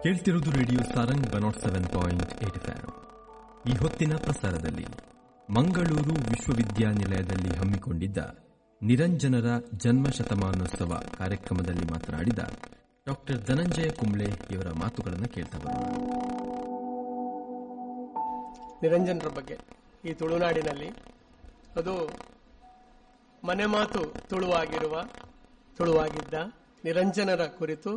ಕೇಳ್ತಿರೋದು radio Sarang one seven point eight F ಈ ಹೊತ್ತಿನ ಪ್ರಸಾರದಲ್ಲಿ ಮಂಗಳೂರು ವಿಶ್ವವಿದ್ಯಾನಿಲಯದಲ್ಲಿ ಹಮ್ಮಿಕೊಂಡಿದ್ದ ನಿರಂಜನರ ಜನ್ಮ ಶತಮಾನೋತ್ಸವ ಕಾರ್ಯಕ್ರಮದಲ್ಲಿ ಮಾತನಾಡಿದ ಡಾಕ್ಟರ್ ಧನಂಜಯ ಕುಂಬ್ಳೆ ಇವರ ಮಾತುಗಳನ್ನು ಕೇಳ್ತಾ ಬರೋಣ ನಿರಂಜನರ ಬಗ್ಗೆ ಈ ತುಳುನಾಡಿನಲ್ಲಿ ಅದು ಮನೆ ಮಾತು ತುಳುವಾಗಿರುವ ತುಳುವಾಗಿದ್ದ ನಿರಂಜನರ ಕುರಿತು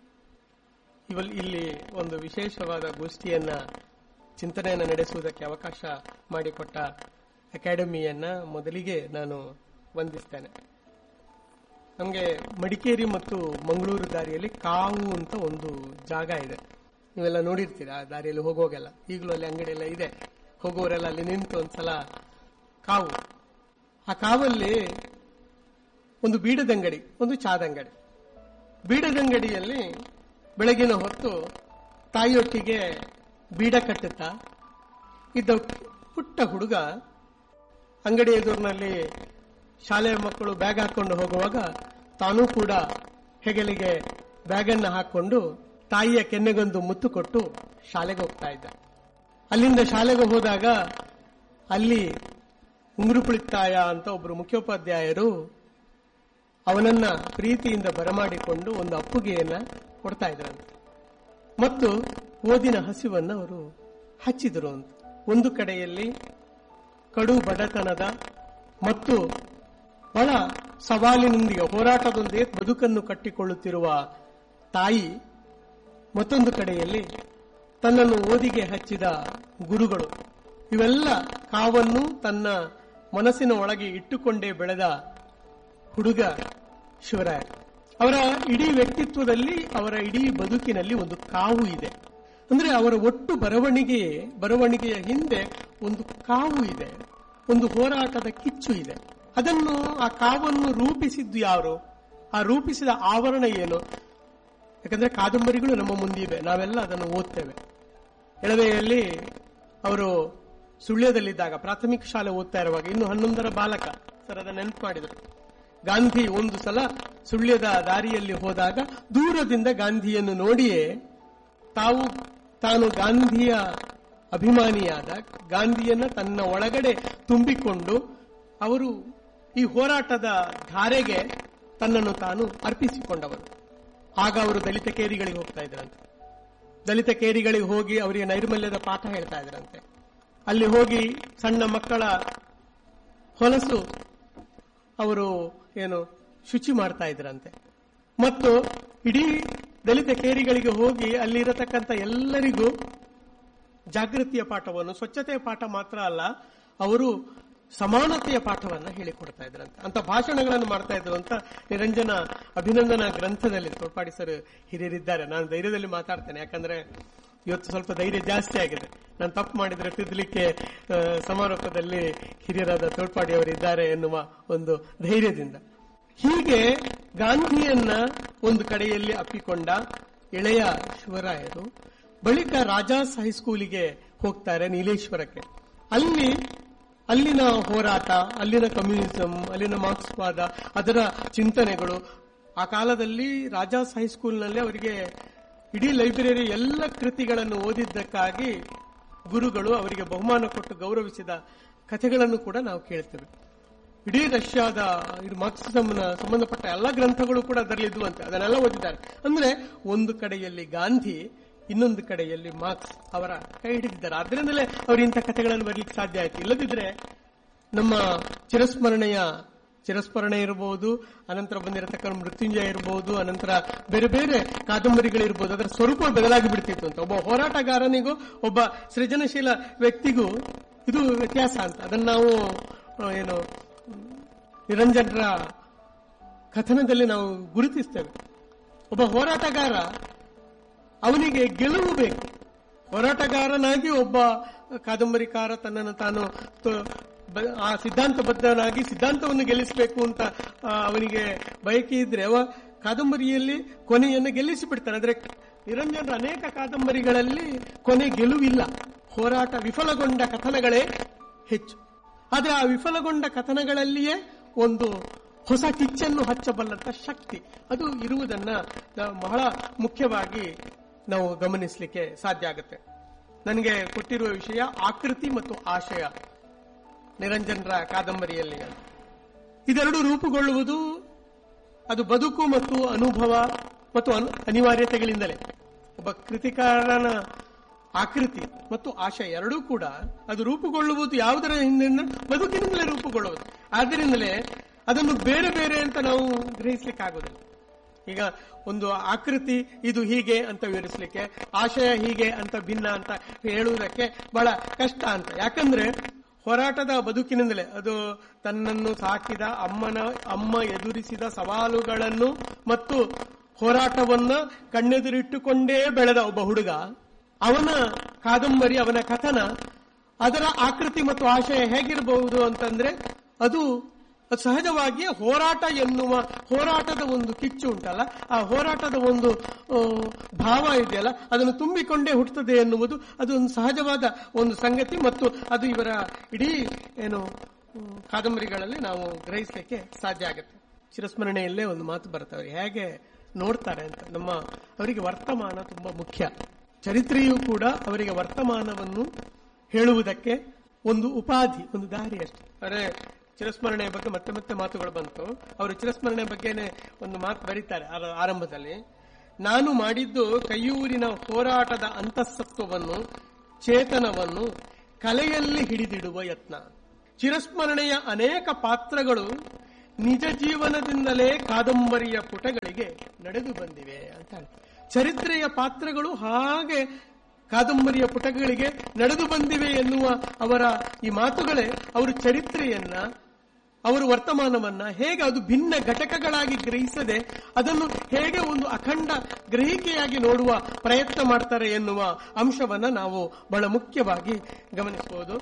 ಇವಲ್ ಇಲ್ಲಿ ಒಂದು ವಿಶೇಷವಾದ ಗೋಷ್ಠಿಯನ್ನ ಚಿಂತನೆಯನ್ನು ನಡೆಸುವುದಕ್ಕೆ ಅವಕಾಶ ಮಾಡಿಕೊಟ್ಟ ಅಕಾಡೆಮಿಯನ್ನ ಮೊದಲಿಗೆ ನಾನು ವಂದಿಸ್ತೇನೆ ನಮಗೆ ಮಡಿಕೇರಿ ಮತ್ತು ಮಂಗಳೂರು ದಾರಿಯಲ್ಲಿ ಕಾವು ಅಂತ ಒಂದು ಜಾಗ ಇದೆ ನೀವೆಲ್ಲ ನೋಡಿರ್ತೀರ ಆ ದಾರಿಯಲ್ಲಿ ಹೋಗುವಾಗೆಲ್ಲ ಈಗಲೂ ಅಲ್ಲಿ ಅಂಗಡಿ ಎಲ್ಲ ಇದೆ ಹೋಗುವವರೆಲ್ಲ ಅಲ್ಲಿ ನಿಂತು ಒಂದ್ಸಲ ಕಾವು ಆ ಕಾವಲ್ಲಿ ಒಂದು ಬೀಡದಂಗಡಿ ಒಂದು ಚಾದಂಗಡಿ ಬೀಡದಂಗಡಿಯಲ್ಲಿ ಬೆಳಗಿನ ಹೊತ್ತು ತಾಯಿಯೊಟ್ಟಿಗೆ ಬೀಡ ಕಟ್ಟುತ್ತಾ ಇದ್ದ ಪುಟ್ಟ ಹುಡುಗ ಅಂಗಡಿ ಎದುರಿನಲ್ಲಿ ಶಾಲೆಯ ಮಕ್ಕಳು ಬ್ಯಾಗ್ ಹಾಕೊಂಡು ಹೋಗುವಾಗ ತಾನೂ ಕೂಡ ಹೆಗಲಿಗೆ ಬ್ಯಾಗ್ ಅನ್ನು ಹಾಕೊಂಡು ತಾಯಿಯ ಕೆನ್ನೆಗೊಂದು ಮುತ್ತು ಕೊಟ್ಟು ಶಾಲೆಗೆ ಹೋಗ್ತಾ ಇದ್ದ ಅಲ್ಲಿಂದ ಶಾಲೆಗೆ ಹೋದಾಗ ಅಲ್ಲಿ ಉಂಗುರು ಕುಳಿತಾಯ ಅಂತ ಒಬ್ಬರು ಮುಖ್ಯೋಪಾಧ್ಯಾಯರು ಅವನನ್ನ ಪ್ರೀತಿಯಿಂದ ಬರಮಾಡಿಕೊಂಡು ಒಂದು ಅಪ್ಪುಗೆಯನ್ನ ಕೊಡ್ತಾ ಇದ್ರಂತೆ ಮತ್ತು ಓದಿನ ಹಸಿವನ್ನು ಅವರು ಹಚ್ಚಿದರು ಅಂತ ಒಂದು ಕಡೆಯಲ್ಲಿ ಕಡು ಬಡತನದ ಮತ್ತು ಬಹಳ ಸವಾಲಿನೊಂದಿಗೆ ಹೋರಾಟದೊಂದಿಗೆ ಬದುಕನ್ನು ಕಟ್ಟಿಕೊಳ್ಳುತ್ತಿರುವ ತಾಯಿ ಮತ್ತೊಂದು ಕಡೆಯಲ್ಲಿ ತನ್ನನ್ನು ಓದಿಗೆ ಹಚ್ಚಿದ ಗುರುಗಳು ಇವೆಲ್ಲ ಕಾವನ್ನು ತನ್ನ ಮನಸ್ಸಿನ ಒಳಗೆ ಇಟ್ಟುಕೊಂಡೇ ಬೆಳೆದ ಹುಡುಗ ಶಿವರಾಯ ಅವರ ಇಡೀ ವ್ಯಕ್ತಿತ್ವದಲ್ಲಿ ಅವರ ಇಡೀ ಬದುಕಿನಲ್ಲಿ ಒಂದು ಕಾವು ಇದೆ ಅಂದ್ರೆ ಅವರ ಒಟ್ಟು ಬರವಣಿಗೆ ಬರವಣಿಗೆಯ ಹಿಂದೆ ಒಂದು ಕಾವು ಇದೆ ಒಂದು ಹೋರಾಟದ ಕಿಚ್ಚು ಇದೆ ಅದನ್ನು ಆ ಕಾವನ್ನು ರೂಪಿಸಿದ್ದು ಯಾರು ಆ ರೂಪಿಸಿದ ಆವರಣ ಏನು ಯಾಕಂದ್ರೆ ಕಾದಂಬರಿಗಳು ನಮ್ಮ ಮುಂದಿವೆ ನಾವೆಲ್ಲ ಅದನ್ನು ಓದ್ತೇವೆ ಎಳವೆಯಲ್ಲಿ ಅವರು ಸುಳ್ಯದಲ್ಲಿದ್ದಾಗ ಪ್ರಾಥಮಿಕ ಶಾಲೆ ಓದ್ತಾ ಇರುವಾಗ ಇನ್ನು ಹನ್ನೊಂದರ ಬಾಲಕ ಸರ್ ಅದನ್ನ ನೆನಪು ಮಾಡಿದರು ಗಾಂಧಿ ಒಂದು ಸಲ ಸುಳ್ಯದ ದಾರಿಯಲ್ಲಿ ಹೋದಾಗ ದೂರದಿಂದ ಗಾಂಧಿಯನ್ನು ನೋಡಿಯೇ ತಾವು ತಾನು ಗಾಂಧಿಯ ಅಭಿಮಾನಿಯಾದ ಗಾಂಧಿಯನ್ನ ತನ್ನ ಒಳಗಡೆ ತುಂಬಿಕೊಂಡು ಅವರು ಈ ಹೋರಾಟದ ಧಾರೆಗೆ ತನ್ನನ್ನು ತಾನು ಅರ್ಪಿಸಿಕೊಂಡವರು ಆಗ ಅವರು ದಲಿತ ಕೇರಿಗಳಿಗೆ ಹೋಗ್ತಾ ಇದ್ರಂತೆ ದಲಿತ ಕೇರಿಗಳಿಗೆ ಹೋಗಿ ಅವರಿಗೆ ನೈರ್ಮಲ್ಯದ ಪಾಠ ಹೇಳ್ತಾ ಇದ್ರಂತೆ ಅಲ್ಲಿ ಹೋಗಿ ಸಣ್ಣ ಮಕ್ಕಳ ಹೊಲಸು ಅವರು ಏನು ಶುಚಿ ಮಾಡ್ತಾ ಇದ್ರಂತೆ ಮತ್ತು ಇಡೀ ದಲಿತ ಕೇರಿಗಳಿಗೆ ಹೋಗಿ ಅಲ್ಲಿರತಕ್ಕಂಥ ಎಲ್ಲರಿಗೂ ಜಾಗೃತಿಯ ಪಾಠವನ್ನು ಸ್ವಚ್ಛತೆಯ ಪಾಠ ಮಾತ್ರ ಅಲ್ಲ ಅವರು ಸಮಾನತೆಯ ಪಾಠವನ್ನ ಹೇಳಿಕೊಡ್ತಾ ಇದ್ರಂತೆ ಅಂತ ಭಾಷಣಗಳನ್ನು ಮಾಡ್ತಾ ಇದ್ರು ಅಂತ ನಿರಂಜನ ಅಭಿನಂದನಾ ಗ್ರಂಥದಲ್ಲಿ ತೋರ್ಪಾಡಿ ಸರ್ ಹಿರಿಯರಿದ್ದಾರೆ ನಾನು ಧೈರ್ಯದಲ್ಲಿ ಮಾತಾಡ್ತೇನೆ ಯಾಕಂದ್ರೆ ಇವತ್ತು ಸ್ವಲ್ಪ ಧೈರ್ಯ ಜಾಸ್ತಿ ಆಗಿದೆ ನಾನು ತಪ್ಪು ಮಾಡಿದ್ರೆ ತಿದ್ದಲಿಕ್ಕೆ ಆ, ಸಮಾರೋಪದಲ್ಲಿ ಹಿರಿಯರಾದ ತೋಳ್ಪಾಡಿ ಅವರಿದ್ದಾರೆ ಎನ್ನುವ ಒಂದು ಧೈರ್ಯದಿಂದ ಹೀಗೆ ಗಾಂಧಿಯನ್ನ ಒಂದು ಕಡೆಯಲ್ಲಿ ಅಪ್ಪಿಕೊಂಡ ಎಳೆಯ ಶಿವರಾಯರು ಬಳಿಕ ರಾಜಾಸ್ ಹೈಸ್ಕೂಲಿಗೆ ಹೋಗ್ತಾರೆ ನೀಲೇಶ್ವರಕ್ಕೆ ಅಲ್ಲಿ ಅಲ್ಲಿನ ಹೋರಾಟ ಅಲ್ಲಿನ ಕಮ್ಯುನಿಸಂ ಅಲ್ಲಿನ ಮಾರ್ಕ್ಸ್ವಾದ ಅದರ ಚಿಂತನೆಗಳು ಆ ಕಾಲದಲ್ಲಿ ರಾಜಾಸ್ ಹೈಸ್ಕೂಲ್ನಲ್ಲಿ ಅವರಿಗೆ ಇಡೀ ಲೈಬ್ರರಿ ಎಲ್ಲ ಕೃತಿಗಳನ್ನು ಓದಿದ್ದಕ್ಕಾಗಿ ಗುರುಗಳು ಅವರಿಗೆ ಬಹುಮಾನ ಕೊಟ್ಟು ಗೌರವಿಸಿದ ಕಥೆಗಳನ್ನು ಕೂಡ ನಾವು ಕೇಳ್ತೇವೆ ಇಡೀ ರಷ್ಯಾದ ಇದು ಮಾರ್ಕ್ಸಿಸಂನ ಸಂಬಂಧಪಟ್ಟ ಎಲ್ಲ ಗ್ರಂಥಗಳು ಕೂಡ ಅದರಲ್ಲಿ ಇದ್ದುವಂತೆ ಅದನ್ನೆಲ್ಲ ಓದಿದ್ದಾರೆ ಅಂದ್ರೆ ಒಂದು ಕಡೆಯಲ್ಲಿ ಗಾಂಧಿ ಇನ್ನೊಂದು ಕಡೆಯಲ್ಲಿ ಮಾರ್ಕ್ಸ್ ಅವರ ಕೈ ಹಿಡಿದಿದ್ದಾರೆ ಆದ್ರಿಂದಲೇ ಅವರು ಇಂಥ ಕಥೆಗಳನ್ನು ಬರಲಿಕ್ಕೆ ಸಾಧ್ಯ ಆಯ್ತು ಇಲ್ಲದಿದ್ರೆ ನಮ್ಮ ಚಿರಸ್ಮರಣೆಯ ಚಿರಸ್ಮರಣೆ ಇರಬಹುದು ಅನಂತರ ಬಂದಿರತಕ್ಕ ಮೃತ್ಯುಂಜಯ ಇರಬಹುದು ಅನಂತರ ಬೇರೆ ಬೇರೆ ಕಾದಂಬರಿಗಳಿರ್ಬೋದು ಅದರ ಸ್ವರೂಪ ಬದಲಾಗಿ ಬಿಡ್ತಿತ್ತು ಅಂತ ಒಬ್ಬ ಹೋರಾಟಗಾರನಿಗೂ ಒಬ್ಬ ಸೃಜನಶೀಲ ವ್ಯಕ್ತಿಗೂ ಇದು ವ್ಯತ್ಯಾಸ ಅಂತ ಅದನ್ನು ನಾವು ಆ, ಏನು ನಿರಂಜನರ ಕಥನದಲ್ಲಿ ನಾವು ಗುರುತಿಸ್ತೇವೆ ಒಬ್ಬ ಹೋರಾಟಗಾರ ಅವನಿಗೆ ಗೆಲುವು ಬೇಕು ಹೋರಾಟಗಾರನಾಗಿ ಒಬ್ಬ ಕಾದಂಬರಿಕಾರ ತನ್ನನ್ನು ತಾನು ತ- ಬ- ಆ ಸಿದ್ಧಾಂತಬದ್ಧನಾಗಿ ಸಿದ್ಧಾಂತವನ್ನು ಗೆಲ್ಲಿಸಬೇಕು ಅಂತ ಆ, ಅವನಿಗೆ ಬಯಕೆ ಇದ್ರೆ ಅವ ಕಾದಂಬರಿಯಲ್ಲಿ ಕೊನೆಯನ್ನು ಗೆಲ್ಲಿಸಿ ಬಿಡ್ತಾನೆ ಆದ್ರೆ ನಿರಂಜನರ ಅನೇಕ ಕಾದಂಬರಿಗಳಲ್ಲಿ ಕೊನೆ ಗೆಲುವಿಲ್ಲ ಹೋರಾಟ ವಿಫಲಗೊಂಡ ಕಥನಗಳೇ ಹೆಚ್ಚು ಆದ್ರೆ ಆ ವಿಫಲಗೊಂಡ ಕಥನಗಳಲ್ಲಿಯೇ ಒಂದು ಹೊಸ ಕಿಚ್ಚನ್ನು ಹಚ್ಚಬಲ್ಲಂತ ಶಕ್ತಿ ಅದು ಇರುವುದನ್ನ ನಾವು ಬಹಳ ಮುಖ್ಯವಾಗಿ ನಾವು ಗಮನಿಸಲಿಕ್ಕೆ ಸಾಧ್ಯ ಆಗುತ್ತೆ ನನಗೆ ಕೊಟ್ಟಿರುವ ವಿಷಯ ಆಕೃತಿ ಮತ್ತು ಆಶಯ ನಿರಂಜನರ ಕಾದಂಬರಿಯಲ್ಲಿ ಇದೆರಡು ರೂಪುಗೊಳ್ಳುವುದು ಅದು ಬದುಕು ಮತ್ತು ಅನುಭವ ಮತ್ತು ಅನು- ಅನಿವಾರ್ಯತೆಗಳಿಂದಲೇ ಒಬ್ಬ ಕೃತಿಕಾರನ ಆಕೃತಿ ಮತ್ತು ಆಶಯ ಎರಡೂ ಕೂಡ ಅದು ರೂಪುಗೊಳ್ಳುವುದು ಯಾವುದರ ಹಿಂದಿನ ಬದುಕಿನಿಂದಲೇ ರೂಪುಗೊಳ್ಳುವುದು ಆದ್ದರಿಂದಲೇ ಅದನ್ನು ಬೇರೆ ಬೇರೆ ಅಂತ ನಾವು ಗ್ರಹಿಸ್ಲಿಕ್ಕೆ ಆಗೋದಿಲ್ಲ ಈಗ ಒಂದು ಆಕೃತಿ ಇದು ಹೀಗೆ ಅಂತ ವಿವರಿಸಲಿಕ್ಕೆ ಆಶಯ ಹೀಗೆ ಅಂತ ಭಿನ್ನ ಅಂತ ಹೇಳುವುದಕ್ಕೆ ಬಹಳ ಕಷ್ಟ ಅಂತ ಯಾಕಂದ್ರೆ ಹೋರಾಟದ ಬದುಕಿನಿಂದಲೇ ಅದು ತನ್ನನ್ನು ಸಾಕಿದ ಅಮ್ಮನ ಅಮ್ಮ ಎದುರಿಸಿದ ಸವಾಲುಗಳನ್ನು ಮತ್ತು ಹೋರಾಟವನ್ನ ಕಣ್ಣೆದುರಿಟ್ಟುಕೊಂಡೇ ಬೆಳೆದ ಒಬ್ಬ ಹುಡುಗ ಅವನ ಕಾದಂಬರಿ ಅವನ ಕಥನ ಅದರ ಆಕೃತಿ ಮತ್ತು ಆಶಯ ಹೇಗಿರಬಹುದು ಅಂತಂದ್ರೆ ಅದು ಅದು ಸಹಜವಾಗಿಯೇ ಹೋರಾಟ ಎನ್ನುವ ಹೋರಾಟದ ಒಂದು ಕಿಚ್ಚು ಉಂಟಲ್ಲ ಆ ಹೋರಾಟದ ಒಂದು ಆ, ಭಾವ ಇದೆಯಲ್ಲ ಅದನ್ನು ತುಂಬಿಕೊಂಡೇ ಹುಟ್ಟುತ್ತದೆ ಎನ್ನುವುದು ಅದು ಒಂದು ಸಹಜವಾದ ಒಂದು ಸಂಗತಿ ಮತ್ತು ಅದು ಇವರ ಇಡೀ ಏನು ಹ್ಮ್, ಕಾದಂಬರಿಗಳಲ್ಲಿ ನಾವು ಗ್ರಹಿಸಲಿಕ್ಕೆ ಸಾಧ್ಯ ಆಗುತ್ತೆ ಚಿರಸ್ಮರಣೆಯಲ್ಲೇ ಒಂದು ಮಾತು ಬರುತ್ತೆ ಅವ್ರಿಗೆ ಹೇಗೆ ನೋಡ್ತಾರೆ ಅಂತ ನಮ್ಮ ಅವರಿಗೆ ವರ್ತಮಾನ ತುಂಬಾ ಮುಖ್ಯ ಚರಿತ್ರೆಯೂ ಕೂಡ ಅವರಿಗೆ ವರ್ತಮಾನವನ್ನು ಹೇಳುವುದಕ್ಕೆ ಒಂದು ಉಪಾಧಿ ಒಂದು ದಾರಿ ಅಷ್ಟೇ ಅರೆ ಚಿರಸ್ಮರಣೆ ಬಗ್ಗೆ ಮತ್ತೆ ಮತ್ತೆ ಮಾತುಗಳು ಬಂತು ಅವರು ಚಿರಸ್ಮರಣೆ ಬಗ್ಗೆನೆ ಒಂದು ಮಾತು ಬರೀತಾರೆ ಆರ- ಆರಂಭದಲ್ಲಿ ನಾನು ಮಾಡಿದ್ದು ಕೈಯೂರಿನ ಹೋರಾಟದ ಅಂತಃಸತ್ವವನ್ನು ಚೇತನವನ್ನು ಕಲೆಯಲ್ಲಿ ಹಿಡಿದಿಡುವ ಯತ್ನ ಚಿರಸ್ಮರಣೆಯ ಅನೇಕ ಪಾತ್ರಗಳು ನಿಜ ಜೀವನದಿಂದಲೇ ಕಾದಂಬರಿಯ ಪುಟಗಳಿಗೆ ನಡೆದು ಬಂದಿವೆ ಅಂತ ಹೇಳ್ತಾರೆ. ಚರಿತ್ರೆಯ ಪಾತ್ರಗಳು ಹಾಗೆ ಕಾದಂಬರಿಯ ಪುಟಗಳಿಗೆ ನಡೆದು ಬಂದಿವೆ ಎನ್ನುವ ಅವರ ಈ ಮಾತುಗಳೇ ಅವರು ಚರಿತ್ರೆಯನ್ನ ಅವರು ವರ್ತಮಾನವನ್ನ ಹೇಗೆ ಅದು ಭಿನ್ನ ಘಟಕಗಳಾಗಿ ಗ್ರಹಿಸದೆ ಅದನ್ನು ಹೇಗೆ ಒಂದು ಅಖಂಡ ಗ್ರಹಿಕೆಯಾಗಿ ನೋಡುವ ಪ್ರಯತ್ನ ಮಾಡ್ತಾರೆ ಎನ್ನುವ ಅಂಶವನ್ನ ನಾವು ಬಹಳ ಮುಖ್ಯವಾಗಿ ಗಮನಿಸಬಹುದು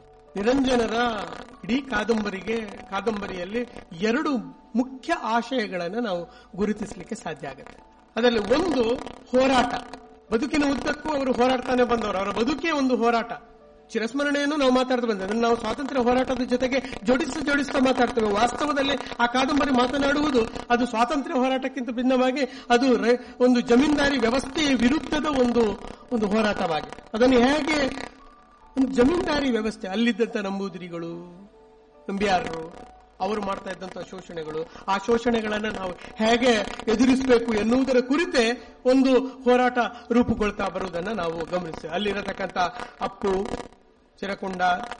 ನಿರಂಜನರ ಇಡೀ ಕಾದಂಬರಿಗೆ ಕಾದಂಬರಿಯಲ್ಲಿ ಎರಡು ಮುಖ್ಯ ಆಶಯಗಳನ್ನು ನಾವು ಗುರುತಿಸಲಿಕ್ಕೆ ಸಾಧ್ಯ ಆಗುತ್ತೆ ಅದರಲ್ಲಿ ಒಂದು ಹೋರಾಟ ಬದುಕಿನ ಉದ್ದಕ್ಕೂ ಅವರು ಹೋರಾಡ್ತಾನೆ ಬಂದವರು ಅವರ ಬದುಕೇ ಒಂದು ಹೋರಾಟ ಚಿರಸ್ಮರಣೆಯನ್ನು ನಾವು ಮಾತಾಡ್ತಾ ಬಂದ್ರೆ ಅದನ್ನು ನಾವು ಸ್ವಾತಂತ್ರ್ಯ ಹೋರಾಟದ ಜೊತೆಗೆ ಜೋಡಿಸಿ ಜೋಡಿಸ್ತಾ ಮಾತಾಡ್ತೇವೆ ವಾಸ್ತವದಲ್ಲಿ ಆ ಕಾದಂಬರಿ ಮಾತನಾಡುವುದು ಅದು ಸ್ವಾತಂತ್ರ್ಯ ಹೋರಾಟಕ್ಕಿಂತ ಭಿನ್ನವಾಗಿ ಅದು ರ- ಒಂದು ಜಮೀನ್ದಾರಿ ವ್ಯವಸ್ಥೆಯ ವಿರುದ್ಧದ ಒಂದು ಒಂದು ಹೋರಾಟವಾಗಿದೆ ಅದನ್ನು ಹೇಗೆ ಒಂದು ಜಮೀನ್ದಾರಿ ವ್ಯವಸ್ಥೆ ಅಲ್ಲಿದ್ದಂತ ನಂಬೂದಿರಿಗಳು ನಂಬಿಯಾರರು ಅವರು ಮಾಡ್ತಾ ಇದ್ದಂತಹ ಶೋಷಣೆಗಳು ಆ ಶೋಷಣೆಗಳನ್ನು ನಾವು ಹೇಗೆ ಎದುರಿಸಬೇಕು ಎನ್ನುವುದರ ಕುರಿತೇ ಒಂದು ಹೋರಾಟ ರೂಪುಗೊಳ್ತಾ ಬರುವುದನ್ನು ನಾವು ಗಮನಿಸ್ತೇವೆ ಅಲ್ಲಿರತಕ್ಕಂಥ ಅಪ್ಪು ಚಿರಕೊಂಡ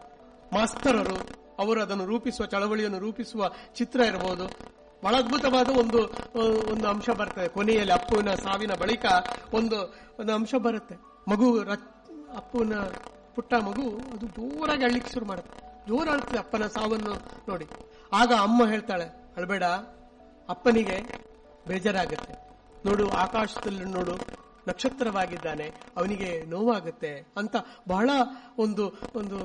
ಮಾಸ್ತರರು ಅವರು ಅದನ್ನು ರೂಪಿಸುವ ಚಳವಳಿಯನ್ನು ರೂಪಿಸುವ ಚಿತ್ರ ಇರಬಹುದು ಬಹಳ ಅದ್ಭುತವಾದ ಒಂದು ಒಂದು ಅಂಶ ಬರ್ತದೆ ಕೊನೆಯಲ್ಲಿ ಅಪ್ಪುವಿನ ಸಾವಿನ ಬಳಿಕ ಒಂದು ಒಂದು ಅಂಶ ಬರುತ್ತೆ ಮಗು ರ- ಅಪ್ಪುವಿನ ಪುಟ್ಟ ಮಗು ಅದು ಜೋರಾಗಿ ಅಳ್ಲಿಕ್ಕೆ ಶುರು ಮಾಡುತ್ತೆ ಜೋರ ಅಳ್ತದೆ ಅಪ್ಪನ ಸಾವನ್ನು ನೋಡಿ ಆಗ ಅಮ್ಮ ಹೇಳ್ತಾಳೆ ಅಳ್ಬೇಡ ಅಪ್ಪನಿಗೆ ಬೇಜಾರಾಗುತ್ತೆ ನೋಡು ಆಕಾಶದಲ್ಲಿ ನೋಡು ನಕ್ಷತ್ರವಾಗಿದ್ದಾನೆ ಅವನಿಗೆ ನೋವಾಗುತ್ತೆ ಅಂತ ಬಹಳ ಒಂದು ಒಂದು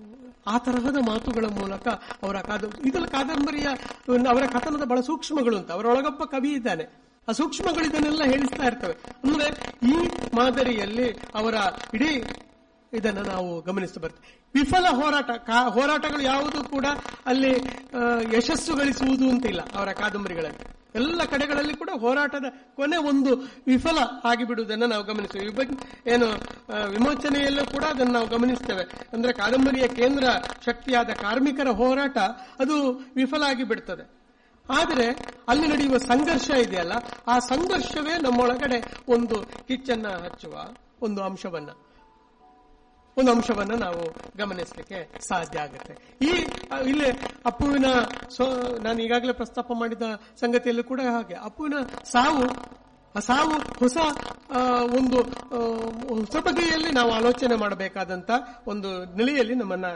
ಆ ತರಹದ ಮಾತುಗಳ ಮೂಲಕ ಅವರ ಕಾದ ಇದೆಲ್ಲ ಕಾದಂಬರಿಯ ಅವರ ಕಥನದ ಬಹಳ ಸೂಕ್ಷ್ಮಗಳು ಅಂತ ಅವರೊಳಗೊಬ್ಬ ಕವಿ ಇದ್ದಾನೆ ಆ ಸೂಕ್ಷ್ಮಗಳು ಇದನ್ನೆಲ್ಲ ಹೇಳಿಸ್ತಾ ಇರ್ತವೆ ಅಂದ್ರೆ ಈ ಮಾದರಿಯಲ್ಲಿ ಅವರ ಇಡೀ ಇದನ್ನು ನಾವು ಗಮನಿಸ್ತಾ ಬರ್ತೇವೆ ವಿಫಲ ಹೋರಾಟ ಕಾ- ಹೋರಾಟಗಳು ಯಾವುದು ಕೂಡ ಅಲ್ಲಿ ಆ, ಯಶಸ್ಸು ಗಳಿಸುವುದು ಅಂತಿಲ್ಲ ಅವರ ಕಾದಂಬರಿಗಳಲ್ಲಿ ಎಲ್ಲ ಕಡೆಗಳಲ್ಲಿ ಕೂಡ ಹೋರಾಟದ ಕೊನೆ ಒಂದು ವಿಫಲ ಆಗಿಬಿಡುವುದನ್ನು ನಾವು ಗಮನಿಸ್ತೇವೆ ವಿಭಜ ಏನು ಆ, ವಿಮೋಚನೆಯಲ್ಲೂ ಕೂಡ ಅದನ್ನು ನಾವು ಗಮನಿಸ್ತೇವೆ ಅಂದ್ರೆ ಕಾದಂಬರಿಯ ಕೇಂದ್ರ ಶಕ್ತಿಯಾದ ಕಾರ್ಮಿಕರ ಹೋರಾಟ ಅದು ವಿಫಲ ಆಗಿ ಬಿಡ್ತದೆ ಆದರೆ ಅಲ್ಲಿ ನಡೆಯುವ ಸಂಘರ್ಷ ಇದೆಯಲ್ಲ ಆ ಸಂಘರ್ಷವೇ ನಮ್ಮೊಳಗಡೆ ಒಂದು ಕಿಚ್ಚನ್ನ ಹಚ್ಚುವ ಒಂದು ಅಂಶವನ್ನ ಒಂದು ಅಂಶವನ್ನ ನಾವು ಗಮನಿಸಲಿಕ್ಕೆ ಸಾಧ್ಯ ಆಗುತ್ತೆ ಈ ಆ, ಇಲ್ಲಿ ಅಪ್ಪುವಿನ ಸೊ- ನಾನು ಈಗಾಗಲೇ ಪ್ರಸ್ತಾಪ ಮಾಡಿದ ಸಂಗತಿಯಲ್ಲೂ ಕೂಡ ಹಾಗೆ ಅಪ್ಪುವಿನ ಸಾವು ಆ ಸಾವು ಹೊಸ ಆ, ಒಂದು ಆ, ಹೊಸ ಬಗೆಯಲ್ಲಿ ನಾವು ಆಲೋಚನೆ ಮಾಡಬೇಕಾದಂತ ಒಂದು ನೆಲೆಯಲ್ಲಿ ನಮ್ಮನ್ನ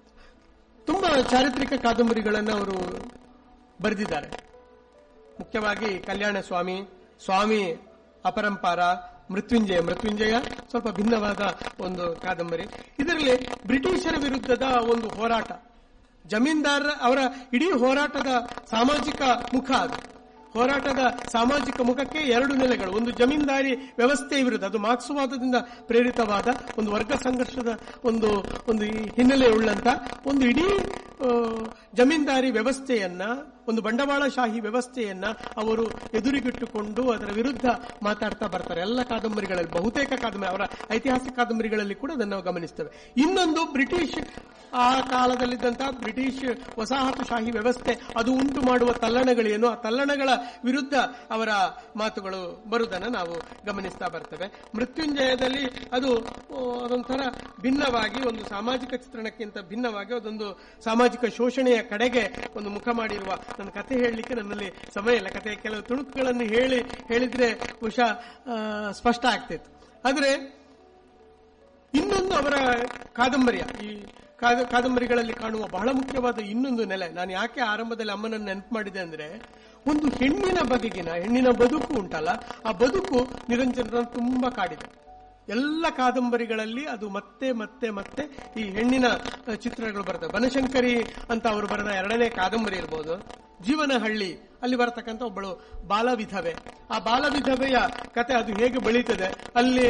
ತುಂಬಾ ಚಾರಿತ್ರಿಕ ಕಾದಂಬರಿಗಳನ್ನು ಅವರು ಬರೆದಿದ್ದಾರೆ ಮುಖ್ಯವಾಗಿ ಕಲ್ಯಾಣ ಸ್ವಾಮಿ ಸ್ವಾಮಿ ಅಪರಂಪಾರ ಮೃತ್ಯುಂಜಯ ಮೃತ್ಯುಂಜಯ ಸ್ವಲ್ಪ ಭಿನ್ನವಾದ ಒಂದು ಕಾದಂಬರಿ ಇದರಲ್ಲಿ ಬ್ರಿಟಿಷರ ವಿರುದ್ಧದ ಒಂದು ಹೋರಾಟ ಜಮೀನ್ದಾರ ಅವರ ಇಡೀ ಹೋರಾಟದ ಸಾಮಾಜಿಕ ಮುಖ ಅದು ಹೋರಾಟದ ಸಾಮಾಜಿಕ ಮುಖಕ್ಕೆ ಎರಡು ನೆಲೆಗಳು ಒಂದು ಜಮೀನ್ದಾರಿ ವ್ಯವಸ್ಥೆಯ ವಿರುದ್ಧ ಅದು ಮಾರ್ಕ್ಸ್ವಾದದಿಂದ ಪ್ರೇರಿತವಾದ ಒಂದು ವರ್ಗ ಸಂಘರ್ಷದ ಒಂದು ಒಂದು ಈ ಹಿನ್ನೆಲೆ ಉಳ್ಳಂತ ಒಂದು ಇಡೀ ಆ, ಜಮೀನ್ದಾರಿ ವ್ಯವಸ್ಥೆಯನ್ನ ಒಂದು ಬಂಡವಾಳಶಾಹಿ ವ್ಯವಸ್ಥೆಯನ್ನ ಅವರು ಎದುರಿಗಿಟ್ಟುಕೊಂಡು ಅದರ ವಿರುದ್ಧ ಮಾತಾಡ್ತಾ ಬರ್ತಾರೆ ಎಲ್ಲ ಕಾದಂಬರಿಗಳಲ್ಲಿ ಬಹುತೇಕ ಕಾದಂಬರಿ ಅವರ ಐತಿಹಾಸಿಕ ಕಾದಂಬರಿಗಳಲ್ಲಿ ಕೂಡ ಅದನ್ನು ನಾವು ಗಮನಿಸ್ತೇವೆ ಇನ್ನೊಂದು ಬ್ರಿಟಿಷ್ ಆ ಕಾಲದಲ್ಲಿದ್ದಂತಹ ಬ್ರಿಟಿಷ್ ವಸಾಹತುಶಾಹಿ ವ್ಯವಸ್ಥೆ ಅದು ಉಂಟು ಮಾಡುವ ತಲ್ಲಣಗಳೇನು ಆ ತಲ್ಲಣಗಳ ವಿರುದ್ಧ ಅವರ ಮಾತುಗಳು ಬರುವುದನ್ನು ನಾವು ಗಮನಿಸ್ತಾ ಬರ್ತೇವೆ ಮೃತ್ಯುಂಜಯದಲ್ಲಿ ಅದು ಆ, ಅದೊಂಥರ ಭಿನ್ನವಾಗಿ ಒಂದು ಸಾಮಾಜಿಕ ಚಿತ್ರಣಕ್ಕಿಂತ ಭಿನ್ನವಾಗಿ ಅದೊಂದು ಸಾಮಾಜಿಕ ಶೋಷಣೆಯ ಕಡೆಗೆ ಒಂದು ಮುಖ ಮಾಡಿರುವ ನನ್ನ ಕಥೆ ಹೇಳಲಿಕ್ಕೆ ನನ್ನಲ್ಲಿ ಸಮಯ ಇಲ್ಲ ಕಥೆಯ ಕೆಲವು ತುಣುಕುಗಳನ್ನು ಹೇಳಿ ಹೇಳಿದ್ರೆ ಬಹುಶಃ ಆ, ಸ್ಪಷ್ಟ ಆಗ್ತಿತ್ತು ಆದ್ರೆ ಇನ್ನೊಂದು ಅವರ ಕಾದಂಬರಿಯ ಈ ಕಾದ- ಕಾದಂಬರಿಗಳಲ್ಲಿ ಕಾಣುವ ಬಹಳ ಮುಖ್ಯವಾದ ಇನ್ನೊಂದು ನೆಲೆ ನಾನು ಯಾಕೆ ಆರಂಭದಲ್ಲಿ ಅಮ್ಮನನ್ನು ನೆನಪು ಮಾಡಿದೆ ಅಂದ್ರೆ ಒಂದು ಹೆಣ್ಣಿನ ಬಗೆಗಿನ ಹೆಣ್ಣಿನ ಬದುಕು ಉಂಟಲ್ಲ ಆ ಬದುಕು ನಿರಂಜನರನ್ನು ತುಂಬಾ ಕಾಡಿದೆ ಎಲ್ಲ ಕಾದಂಬರಿಗಳಲ್ಲಿ ಅದು ಮತ್ತೆ ಮತ್ತೆ ಮತ್ತೆ ಈ ಹೆಣ್ಣಿನ ಅಹ್, ಚಿತ್ರಗಳು ಬರ್ತವೆ ಬನಶಂಕರಿ ಅಂತ ಅವರು ಬರೆದ ಎರಡನೇ ಕಾದಂಬರಿ ಇರಬಹುದು ಜೀವನ ಹಳ್ಳಿ ಅಲ್ಲಿ ಬರತಕ್ಕಂಥ ಒಬ್ಬಳು ಬಾಲವಿಧವೆ ಆ ಬಾಲವಿಧವೆಯ ಕತೆ ಅದು ಹೇಗೆ ಬೆಳೀತದೆ ಅಲ್ಲಿ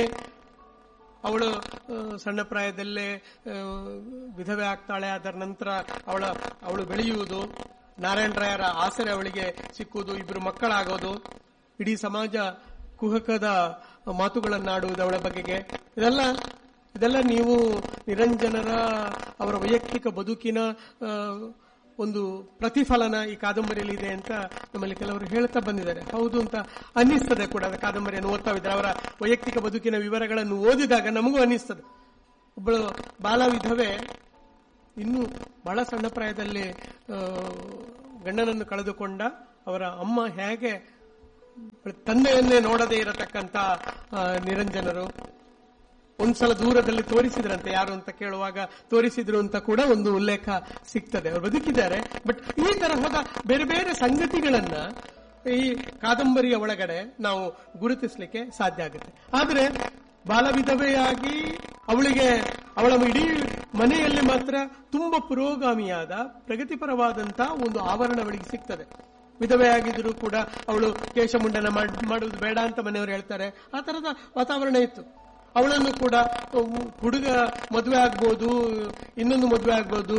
ಅವಳು ಆ, ಸಣ್ಣ ಪ್ರಾಯದಲ್ಲೇ ಆ, ವಿಧವೆ ಆಗ್ತಾಳೆ ಅದರ ನಂತರ ಅವಳ ಅವಳು ಬೆಳೆಯುವುದು ನಾರಾಯಣ ರಾಯರ ಆಸರೆ ಅವಳಿಗೆ ಸಿಕ್ಕುವುದು ಇಬ್ಬರು ಮಕ್ಕಳಾಗೋದು ಇಡೀ ಸಮಾಜ ಕುಹಕದ ಮಾತುಗಳನ್ನಾಡುವುದು ಅವಳ ಬಗೆಗೆ ಇದೆಲ್ಲ ಇದೆಲ್ಲ ನೀವು ನಿರಂಜನರ ಅವರ ವೈಯಕ್ತಿಕ ಬದುಕಿನ ಆ, ಒಂದು ಪ್ರತಿಫಲನ ಈ ಕಾದಂಬರಿಯಲ್ಲಿ ಇದೆ ಅಂತ ನಮ್ಮಲ್ಲಿ ಕೆಲವರು ಹೇಳ್ತಾ ಬಂದಿದ್ದಾರೆ ಹೌದು ಅಂತ ಅನ್ನಿಸ್ತದೆ ಕೂಡ ಅದು ಕಾದಂಬರಿಯನ್ನು ಓದ್ತಾ ಇದ್ದಾರೆ ಅವರ ವೈಯಕ್ತಿಕ ಬದುಕಿನ ವಿವರಗಳನ್ನು ಓದಿದಾಗ ನಮಗೂ ಅನ್ನಿಸ್ತದೆ ಒಬ್ಬಳು ಬಾಲ ವಿಧವೆ ಇನ್ನು ಬಹಳ ಸಣ್ಣ ಪ್ರಾಯದಲ್ಲಿ ಆ, ಗಂಡನನ್ನು ಕಳೆದುಕೊಂಡ ಅವರ ಅಮ್ಮ ಹೇಗೆ ತಂದೆಯನ್ನೇ ನೋಡದೇ ಇರತಕ್ಕಂತ ಆ, ನಿರಂಜನರು ಒಂದ್ಸಲ ದೂರದಲ್ಲಿ ತೋರಿಸಿದ್ರಂತೆ ಯಾರು ಅಂತ ಕೇಳುವಾಗ ತೋರಿಸಿದ್ರು ಅಂತ ಕೂಡ ಒಂದು ಉಲ್ಲೇಖ ಸಿಗ್ತದೆ ಅವರು ಬದುಕಿದ್ದಾರೆ ಬಟ್ ಈ ತರಹದ ಬೇರೆ ಬೇರೆ ಸಂಗತಿಗಳನ್ನ ಈ ಕಾದಂಬರಿಯ ಒಳಗಡೆ ನಾವು ಗುರುತಿಸಲಿಕ್ಕೆ ಸಾಧ್ಯ ಆಗುತ್ತೆ ಆದ್ರೆ ಬಾಲವಿಧವೆಯಾಗಿ ಅವಳಿಗೆ ಅವಳ ಇಡೀ ಮನೆಯಲ್ಲಿ ಮಾತ್ರ ತುಂಬಾ ಪುರೋಗಾಮಿಯಾದ ಪ್ರಗತಿಪರವಾದಂತಹ ಒಂದು ಆವರಣ ಅವಳಿಗೆ ಸಿಗ್ತದೆ ವಿಧವೆಯಾಗಿದ್ರು ಕೂಡ ಅವಳು ಕೇಶಮುಂಡನ ಮಾಡ್- ಮಾಡುವುದು ಬೇಡ ಅಂತ ಮನೆಯವರು ಹೇಳ್ತಾರೆ ಆ ತರದ ವಾತಾವರಣ ಇತ್ತು ಅವಳನ್ನು ಕೂಡ ಅಹ್, ಹುಡುಗ ಮದುವೆ ಆಗ್ಬೋದು ಇನ್ನೊಂದು ಮದುವೆ ಆಗ್ಬೋದು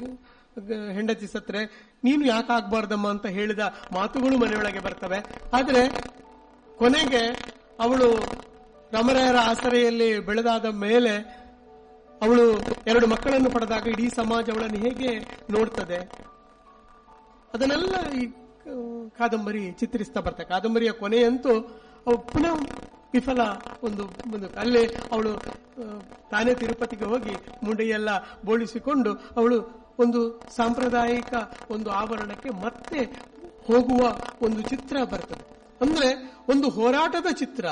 ಗ- ಹೆಂಡತಿ ಸತ್ರೆ ನೀನು ಯಾಕೆ ಆಗ್ಬಾರ್ದಮ್ಮ ಅಂತ ಹೇಳಿದ ಮಾತುಗಳು ಮನೆಯೊಳಗೆ ಬರ್ತವೆ ಆದ್ರೆ ಕೊನೆಗೆ ಅವಳು ರಾಮರಾಯರ ಆಸರೆಯಲ್ಲಿ ಬೆಳೆದಾದ ಮೇಲೆ ಅವಳು ಎರಡು ಮಕ್ಕಳನ್ನು ಪಡೆದಾಗ ಇಡೀ ಸಮಾಜ ಅವಳನ್ನು ಹೇಗೆ ನೋಡ್ತದೆ ಅದನ್ನೆಲ್ಲ ಈ ಆ, ಕಾದಂಬರಿ ಚಿತ್ರಿಸ್ತಾ ಬರ್ತಾರೆ ಕಾದಂಬರಿಯ ಕೊನೆಯಂತೂ ಅವು ಪುನಃ ವಿಫಲ ಒಂದು ಒಂದು ಅಲ್ಲೇ ಅವಳು ಆ, ತಾನೇ ತಿರುಪತಿಗೆ ಹೋಗಿ ಮುಂಡೆಯೆಲ್ಲ ಬೋಳಿಸಿಕೊಂಡು ಅವಳು ಒಂದು ಸಾಂಪ್ರದಾಯಿಕ ಒಂದು ಆವರಣಕ್ಕೆ ಮತ್ತೆ ಹೋಗುವ ಒಂದು ಚಿತ್ರ ಬರ್ತದೆ ಅಂದ್ರೆ ಒಂದು ಹೋರಾಟದ ಚಿತ್ರ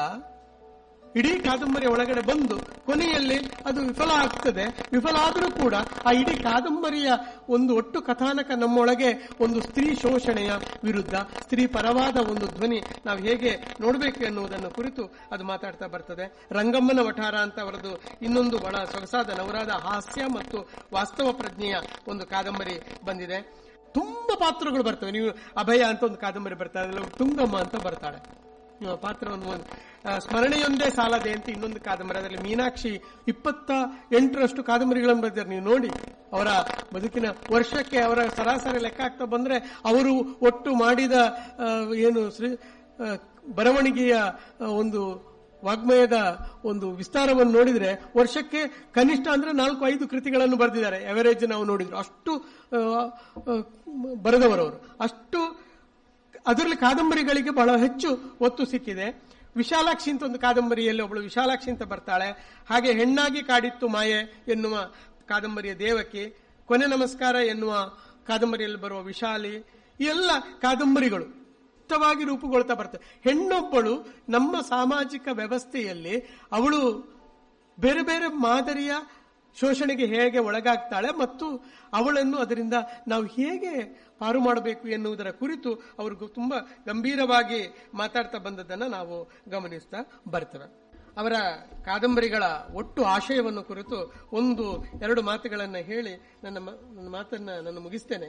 ಇಡೀ ಕಾದಂಬರಿಯ ಒಳಗಡೆ ಬಂದು ಕೊನೆಯಲ್ಲಿ ಅದು ವಿಫಲ ಆಗ್ತದೆ ವಿಫಲ ಆದರೂ ಕೂಡ ಆ ಇಡೀ ಕಾದಂಬರಿಯ ಒಂದು ಒಟ್ಟು ಕಥಾನಕ ನಮ್ಮೊಳಗೆ ಒಂದು ಸ್ತ್ರೀ ಶೋಷಣೆಯ ವಿರುದ್ಧ ಸ್ತ್ರೀ ಪರವಾದ ಒಂದು ಧ್ವನಿ ನಾವು ಹೇಗೆ ನೋಡಬೇಕು ಎನ್ನುವುದನ್ನು ಕುರಿತು ಅದು ಮಾತಾಡ್ತಾ ಬರ್ತದೆ ರಂಗಮ್ಮನ ವಠಾರ ಅಂತ ಅವರದು ಇನ್ನೊಂದು ಬಹಳ ಸೊಗಸಾದ ನವರಾದ ಹಾಸ್ಯ ಮತ್ತು ವಾಸ್ತವ ಪ್ರಜ್ಞೆಯ ಒಂದು ಕಾದಂಬರಿ ಬಂದಿದೆ ತುಂಬಾ ಪಾತ್ರಗಳು ಬರ್ತವೆ ನೀವು ಅಭಯ ಅಂತ ಒಂದು ಕಾದಂಬರಿ ಬರ್ತಾರೆ ಅದ್ರಲ್ಲಿ ತುಂಗಮ್ಮ ಅಂತ ಬರ್ತಾಳೆ ನಿಮ್ಮ ಪಾತ್ರವನ್ನು ಒಂದು ಆ, ಸ್ಮರಣೆಯೊಂದೇ ಸಾಲದೆ ಅಂತ ಇನ್ನೊಂದು ಕಾದಂಬರಿ ಅದರಲ್ಲಿ ಮೀನಾಕ್ಷಿ ಇಪ್ಪತ್ತ ಎಂಟರಷ್ಟು ಕಾದಂಬರಿಗಳನ್ನು ಬರೆದಿದ್ದಾರೆ ನೀವು ನೋಡಿ ಅವರ ಬದುಕಿನ ವರ್ಷಕ್ಕೆ ಅವರ ಸರಾಸರಿ ಲೆಕ್ಕ ಆಗ್ತಾ ಬಂದ್ರೆ ಅವರು ಒಟ್ಟು ಮಾಡಿದ ಆ, ಏನು ಶ್ರೀ ಆ, ಬರವಣಿಗೆಯ ಆ, ಒಂದು ವಾಗ್ಮಯದ ಒಂದು ವಿಸ್ತಾರವನ್ನು ನೋಡಿದ್ರೆ ವರ್ಷಕ್ಕೆ ಕನಿಷ್ಠ ಅಂದ್ರೆ ನಾಲ್ಕು ಐದು ಕೃತಿಗಳನ್ನು ಬರೆದಿದ್ದಾರೆ ಎವರೇಜ್ ನಾವು ನೋಡಿದ್ರು ಅಷ್ಟು ಆ, ಆ, ಬರೆದವರವರು ಅಷ್ಟು ಅದರಲ್ಲಿ ಕಾದಂಬರಿಗಳಿಗೆ ಬಹಳ ಹೆಚ್ಚು ಒತ್ತು ಸಿಕ್ಕಿದೆ ವಿಶಾಲಾಕ್ಷಿ ಅಂತ ಒಂದು ಕಾದಂಬರಿಯಲ್ಲಿ ಒಬ್ಬಳು ವಿಶಾಲಾಕ್ಷಿ ಅಂತ ಬರ್ತಾಳೆ ಹಾಗೆ ಹೆಣ್ಣಾಗಿ ಕಾಡಿತ್ತು ಮಾಯೆ ಎನ್ನುವ ಕಾದಂಬರಿಯ ದೇವಕಿ ಕೊನೆ ನಮಸ್ಕಾರ ಎನ್ನುವ ಕಾದಂಬರಿಯಲ್ಲಿ ಬರುವ ವಿಶಾಲಿ ಈ ಎಲ್ಲ ಕಾದಂಬರಿಗಳು ಮುಕ್ತವಾಗಿ ರೂಪುಗೊಳ್ತಾ ಬರ್ತವೆ ಹೆಣ್ಣೊಬ್ಬಳು ನಮ್ಮ ಸಾಮಾಜಿಕ ವ್ಯವಸ್ಥೆಯಲ್ಲಿ ಅವಳು ಬೇರೆ ಬೇರೆ ಮಾದರಿಯ ಶೋಷಣೆಗೆ ಹೇಗೆ ಒಳಗಾಗ್ತಾಳೆ ಮತ್ತು ಅವಳನ್ನು ಅದರಿಂದ ನಾವು ಹೇಗೆ ಪಾರು ಮಾಡಬೇಕು ಎನ್ನುವುದರ ಕುರಿತು ಅವರು ತುಂಬಾ ಗಂಭೀರವಾಗಿ ಮಾತಾಡ್ತಾ ಬಂದದ್ದನ್ನು ನಾವು ಗಮನಿಸ್ತಾ ಬರ್ತೇವೆ ಅವರ ಕಾದಂಬರಿಗಳ ಒಟ್ಟು ಆಶಯವನ್ನು ಕುರಿತು ಒಂದು ಎರಡು ಮಾತುಗಳನ್ನು ಹೇಳಿ ನನ್ನ ಮ- ನನ್ನ ಮಾತನ್ನ ನಾನು ಮುಗಿಸ್ತೇನೆ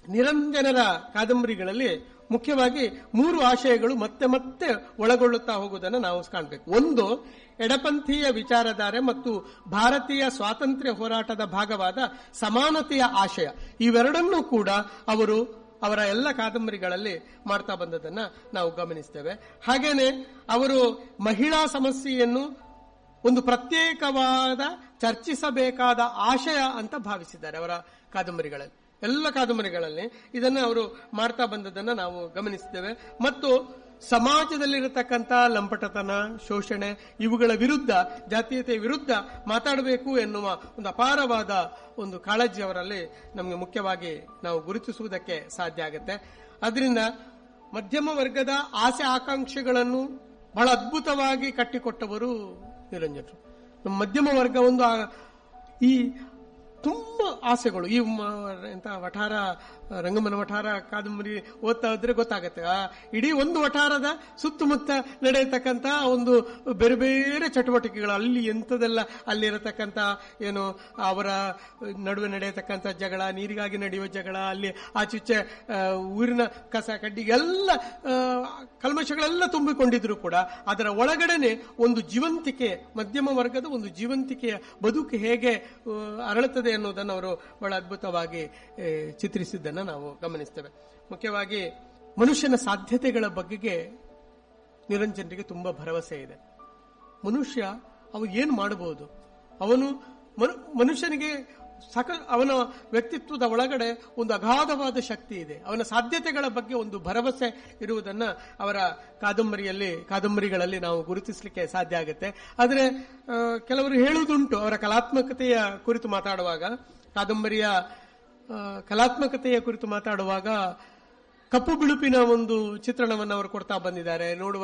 ನಿರಂಜನರ ಕಾದಂಬರಿಗಳಲ್ಲಿ ಮುಖ್ಯವಾಗಿ ಮೂರು ಆಶಯಗಳು ಮತ್ತೆ ಮತ್ತೆ ಒಳಗೊಳ್ಳುತ್ತಾ ಹೋಗುವುದನ್ನು ನಾವು ಕಾಣಬೇಕು ಒಂದು ಎಡಪಂಥೀಯ ವಿಚಾರಧಾರೆ ಮತ್ತು ಭಾರತೀಯ ಸ್ವಾತಂತ್ರ್ಯ ಹೋರಾಟದ ಭಾಗವಾದ ಸಮಾನತೆಯ ಆಶಯ ಇವೆರಡನ್ನೂ ಕೂಡ ಅವರು ಅವರ ಎಲ್ಲ ಕಾದಂಬರಿಗಳಲ್ಲಿ ಮಾಡ್ತಾ ಬಂದದನ್ನ ನಾವು ಗಮನಿಸ್ತೇವೆ ಹಾಗೇನೆ ಅವರು ಮಹಿಳಾ ಸಮಸ್ಯೆಯನ್ನು ಒಂದು ಪ್ರತ್ಯೇಕವಾದ ಚರ್ಚಿಸಬೇಕಾದ ಆಶಯ ಅಂತ ಭಾವಿಸಿದ್ದಾರೆ ಅವರ ಕಾದಂಬರಿಗಳಲ್ಲಿ ಎಲ್ಲ ಕಾದಂಬರಿಗಳಲ್ಲಿ ಇದನ್ನು ಅವರು ಮಾಡ್ತಾ ಬಂದದನ್ನ ನಾವು ಗಮನಿಸ್ತೇವೆ ಮತ್ತು ಸಮಾಜದಲ್ಲಿರತಕ್ಕಂಥ ಲಂಪಟತನ ಶೋಷಣೆ ಇವುಗಳ ವಿರುದ್ಧ ಜಾತೀಯತೆಯ ವಿರುದ್ಧ ಮಾತಾಡಬೇಕು ಎನ್ನುವ ಒಂದು ಅಪಾರವಾದ ಒಂದು ಕಾಳಜಿ ಅವರಲ್ಲಿ ನಮಗೆ ಮುಖ್ಯವಾಗಿ ನಾವು ಗುರುತಿಸುವುದಕ್ಕೆ ಸಾಧ್ಯ ಆಗುತ್ತೆ ಅದರಿಂದ ಮಧ್ಯಮ ವರ್ಗದ ಆಸೆ ಆಕಾಂಕ್ಷೆಗಳನ್ನು ಬಹಳ ಅದ್ಭುತವಾಗಿ ಕಟ್ಟಿಕೊಟ್ಟವರು ನಿರಂಜನರು ನಮ್ಮ ಮಧ್ಯಮ ವರ್ಗ ಒಂದು ಆ- ಈ ತುಂಬಾ ಆಸೆಗಳು ಈ ಮ- ಎಂತ ವಠಾರ ರಂಗಮನ ವಠಾರ ಕಾದಂಬರಿ ಓದ್ತಾ ಇದ್ರೆ ಗೊತ್ತಾಗುತ್ತೆ ಆ ಇಡೀ ಒಂದು ವಠಾರದ ಸುತ್ತಮುತ್ತ ನಡೆಯತಕ್ಕಂತ ಒಂದು ಬೇರೆ ಬೇರೆ ಚಟುವಟಿಕೆಗಳು ಅಲ್ಲಿ ಎಂಥದೆಲ್ಲ ಅಲ್ಲಿರತಕ್ಕಂತ ಏನು ಅವರ ನಡುವೆ ನಡೆಯತಕ್ಕಂತ ಜಗಳ ನೀರಿಗಾಗಿ ನಡೆಯುವ ಜಗಳ ಅಲ್ಲಿ ಆಚೀಚೆ ಆ, ಊರಿನ ಕಸ ಕಡ್ಡಿ ಎಲ್ಲ ಆ, ಕಲ್ಮಶಗಳೆಲ್ಲ ತುಂಬಿಕೊಂಡಿದ್ರು ಕೂಡ ಅದರ ಒಳಗಡೆನೆ ಒಂದು ಜೀವಂತಿಕೆ ಮಧ್ಯಮ ವರ್ಗದ ಒಂದು ಜೀವಂತಿಕೆಯ ಬದುಕು ಹೇಗೆ ಆ, ಅರಳುತ್ತದೆ ಅನ್ನೋದನ್ನು ಅವರು ಬಹಳ ಅದ್ಭುತವಾಗಿ ಆ, ಚಿತ್ರಿಸಿದ್ದನ್ನು ನಾವು ಗಮನಿಸ್ತೇವೆ ಮುಖ್ಯವಾಗಿ ಮನುಷ್ಯನ ಸಾಧ್ಯತೆಗಳ ಬಗೆಗೆ ನಿರಂಜನರಿಗೆ ತುಂಬಾ ಭರವಸೆ ಇದೆ ಮನುಷ್ಯ ಅವ ಏನು ಮಾಡಬಹುದು ಅವನು ಮನು- ಮನುಷ್ಯನಿಗೆ ಸಕ ಅವನ ವ್ಯಕ್ತಿತ್ವದ ಒಳಗಡೆ ಒಂದು ಅಗಾಧವಾದ ಶಕ್ತಿ ಇದೆ ಅವನ ಸಾಧ್ಯತೆಗಳ ಬಗ್ಗೆ ಒಂದು ಭರವಸೆ ಇರುವುದನ್ನ ಅವರ ಕಾದಂಬರಿಯಲ್ಲಿ ಕಾದಂಬರಿಗಳಲ್ಲಿ ನಾವು ಗುರುತಿಸಲಿಕ್ಕೆ ಸಾಧ್ಯ ಆಗುತ್ತೆ ಆದರೆ ಆ, ಕೆಲವರು ಹೇಳುವುದುಂಟು ಅವರ ಕಲಾತ್ಮಕತೆಯ ಕುರಿತು ಮಾತಾಡುವಾಗ ಕಾದಂಬರಿಯ ಆ, ಕಲಾತ್ಮಕತೆಯ ಕುರಿತು ಮಾತಾಡುವಾಗ ಕಪ್ಪು ಬಿಳುಪಿನ ಒಂದು ಚಿತ್ರಣವನ್ನು ಅವರು ಕೊಡ್ತಾ ಬಂದಿದ್ದಾರೆ ನೋಡುವ